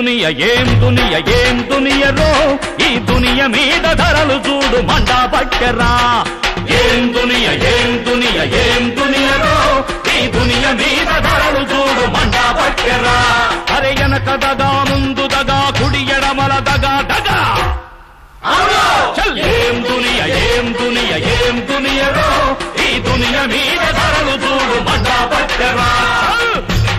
దునియ ఏం దునియ ఏం దునియరో ఈ దునియ మీద ధరలు చూడు మండా పట్టరా ఏం దునియ ఏం దునియ ఏం దునియరో ఈ దునియ మీద ధరలు చూడు మండా పట్టరా అరే వెనక దగా ముందు దగా కుడి ఎడమల దగా దగా చల్ ఏం దునియ ఏం దునియ ఏం దునియరో ఈ దునియ మీద ధరలు చూడు మండా పట్టరా చల్.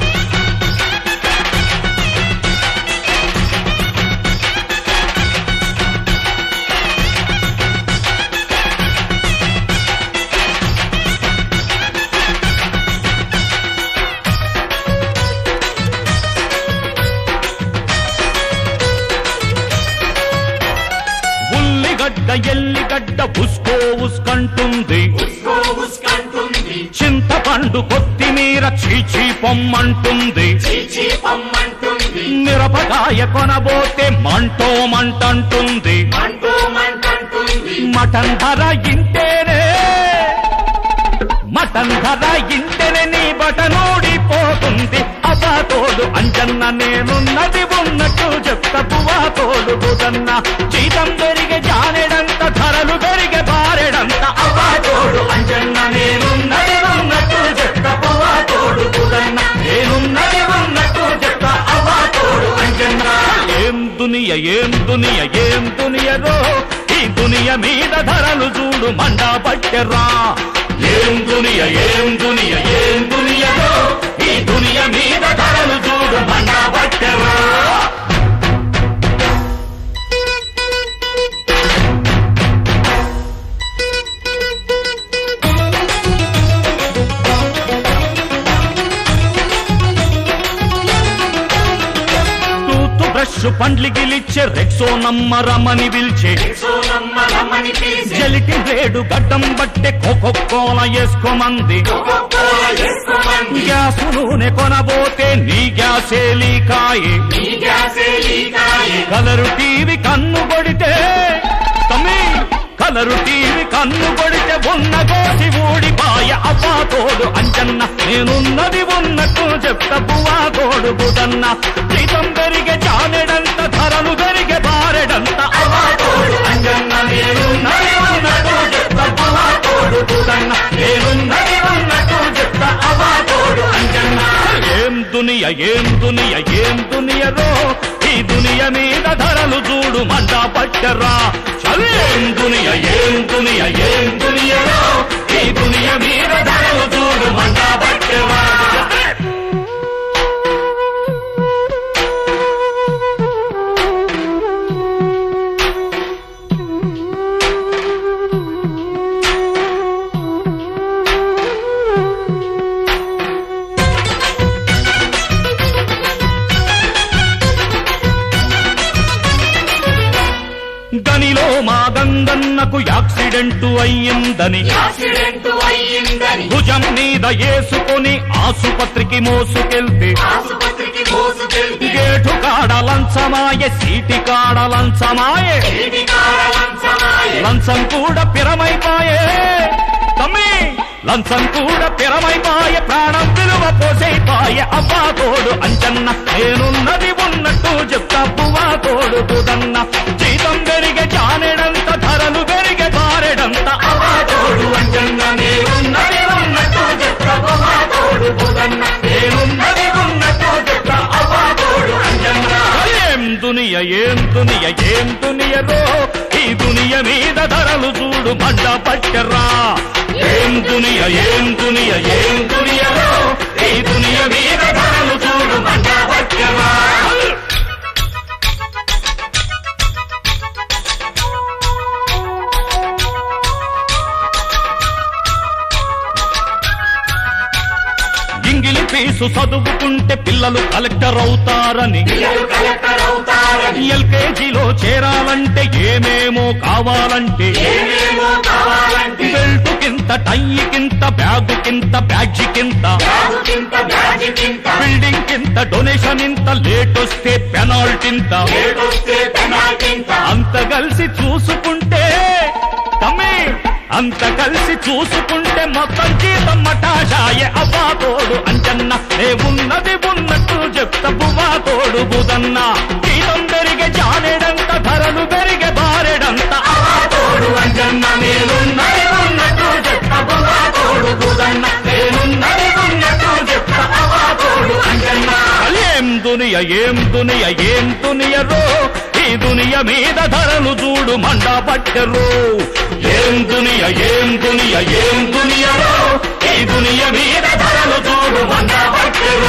ఉల్లిగడ్డ ఎల్లిగడ్డ ఉస్కో ఉస్కంటుంది ఉస్కో ఉస్కంటుంది చింతపండు కొత్తిమీర చీచీ పొమ్మంటుంది చీచీ పమ్మంటుంది మిరపకాయ కొనబోతే మంటో మంటంటుంది మంటూ మంటంటుంది మటన్ ధర ఇంటేనే మటన్ ధర ఇంటేనే నీ బటనోడిపోతుంది అబ్బా తోడు అంజన్న నేనున్నది ఉన్నట్టు చెప్తా పువ్వా తోడు బుదన్న జీతం పెరిగే జానెడంత ధరలు పెరిగే బారెడంత అబ్బా తోడు అంజన్న నేనున్నది ఉన్నట్టు చెప్తా పువ్వా తోడు బుదన్న నేనున్నది ఉన్నట్టు చెప్తా అబ్బా తోడు అంజన్న ఏం దునియ ఏం దునియ ఏం దునియరో ఈ దునియ మీద ధరలు చూడు మండా పట్టెరా ఏం దునియ ఏం దునియ ఏం దునియరో ఈ దునియ మీద ధరలు చూడు మండా పట్టెరా టూత్ బ్రష్ పండ్లు గిలిచ్చే రెక్సో నమ్మరమని పిలిచే సోనమ్మ రమ్మని పిలిచి జలిటి రేడు గడ్డం బట్టే కోకో కోల వేసుకోమంది కోకోకోల వేసుకోమంది గ్యాస్ నూనె కొనబోతే నీ గ్యాసే లీకాయే ఈ గ్యాసే లీకాయే కలరు టీవీ కన్ను కొడితే తమ్మి కలరు టీవీ కన్ను కొడితే ఉన్న కోసి ఊడిపాయ అబ్బా తోడు అంజన్న నేనున్నది ఉన్నట్టు చెప్తా పువ్వా తోడు బుదన్న జీతం పెరిగే చానెడంత ధరలు పెరిగే బారెడంత అబ్బా తోడు అంజన్న నేనున్నది ఉన్నట్టు చెప్తా పువ్వా తోడు బుదన్న నేనున్నది ఉన్నట్టు చెప్తా అబ్బా తోడు అంజన్న ఏం దునియ ఏం దునియ ఏం దునియరో ఈ దునియ మీద ధరలు చూడు మంట పట్టరా చల్ ఏం దునియ ఏం దునియ ఏం దునియరో ఈ దునియ మీద ధరలు చూడు మంట పట్టరా గనిలో మా గంగన్నకు యాక్సిడెంట్ అయ్యిందని యాక్సిడెంట్ అయ్యిందని భుజం మీద వేసుకొని ఆసుపత్రికి మోసుకెళ్తే ఆసుపత్రికి మోసుకెళ్తే గేటు కాడ లంచమాయే సీటి కాడ లంచమాయే ఇంటి కారలంచమాయే లంచం కూడా పిరమైపాయే తమ్మి లంచం కూడా పిరమైపాయే ప్రాణం విలువ పోసైపాయే అవ్వా తోడు అంచన్న నేనున్నది ఉన్నట్టు చెప్తా పువ్వా తోడు బుదన్న జీతం పెరిగే జానెడంత ధరలు పెరిగే బారెడంత అవ్వా తోడు అంచన్న నేనున్నది ఉన్నట్టు చెప్తా పువ్వా తోడు బుదన్న నేనున్నది ఉన్నట్టు చెప్తా అవ్వా తోడు అంచన్న ఏం దునియ ఏం దునియ ఏం దునియరో ఈ దునియ మీద ధరలు చూడు మంట పట్టరా ఏం దునియ ఏం దునియ ఏం దునియరో ఈ దునియ మీద ధరలు చూడు మంట పట్టరా ఇంగిలి ఫీసు చదువుకుంటే పిల్లలు కలెక్టర్ అవుతారని పిల్లలు కలెక్టర్ అవుతారని ఎల్కేజీలో చేరాలంటే ఏమేమో కావాలంటే ఏమేమో కావాలంటే బెల్ట్ కింత టై కింత బ్యాగు కింత బ్యాడ్జి కింత బ్యాగు కింత బ్యాజి కింత బిల్డింగ్ కింత డొనేషన్ ఇంత లేట్ వస్తే పెనాల్టింత ఏడొస్తే పెనాల్టింత అంత కలిసి చూసుకుంటే తమ్మి అంత కలిసి చూసుకుంటే మొత్తం జీతం మటాషాయే అబ్బా తోడు అంచన్న ఏ ఉన్నది ఉన్నట్టు చెప్తా పువ్వా తోడు బుదన్న జీతం పెరిగే జానెడంత ధరలు పెరిగే బారెడంత తోడు అంజన్న నేనున్నది ఉన్నట్టు చెప్త బువ్వా తోడు బుదన్న నేనున్నది ఉన్నట్టు చెప్త అవ్వా తోడు అంజన్న ఏం దునియ ఏం దునియ ఏం దునియరో ఈ దునియ మీద ధరలు చూడు మండా పట్టెరు ఏం దునియ ఏం దునియ ఏం దునియరో ఈ దునియ మీద ధరలు చూడు మండా పట్టెరు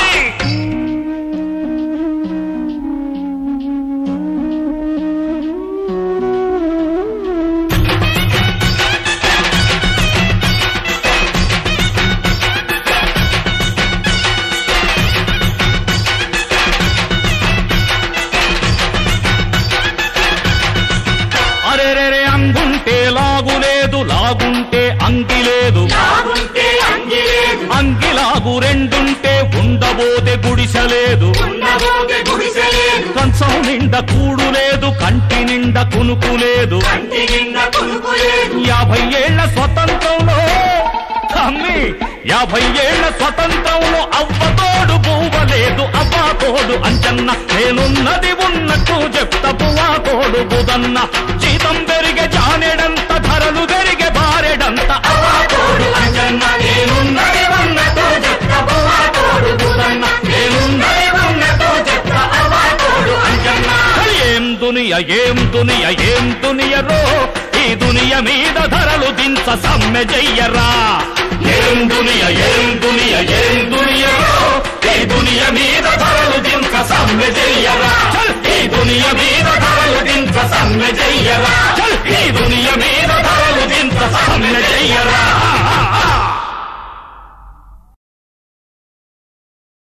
అరెరెరే అంగుంటే లాగులేదు లాగుంటే అంగి లేదు బాగుంటే అంగి లేదు అంగి లాగు రెండుంటే ఉండబోతే గుడిసెలేదు ఉండబోతే గుడిసె లేదు కంచం నిండా కూడు లేదు కంటి నిండా కునుకు లేదు కంటి నిండా కొనుకు లేదు యాభై ఏళ్ల స్వతంత్రంలో తమ్మి యాభై ఏళ్ల స్వతంత్రంలో అవ్వతోడు పువ్వలేదు అవ్వతోడు అంచన్న నేనున్నది ఉన్నట్టు చెప్త పువ్వా తోడు బుదన్న జీతం పెరిగే జానెడంత ధరలు పెరిగే బారెడంత అవ్వా తోడు అంజన్న నేనున్నది ఉన్నట్టు చెప్త బువ్వా తోడు బుదన్న నేనున్నది ఉన్నట్టు చెప్త అవ్వా తోడు అంజన్న ఏం దునియ ఏం దునియ ఏం దునియరో ఈ దునియ మీద ధరలు దించ సమ్మె చెయ్యరా ఏం దునియ ఏం దునియ ఏం దునియరో ఈ దునియ మీద ధరలు దించ సమ్మె చెయ్యరా ఈ దునియ మీద ధరలు దించ సమ్మె చెయ్యరా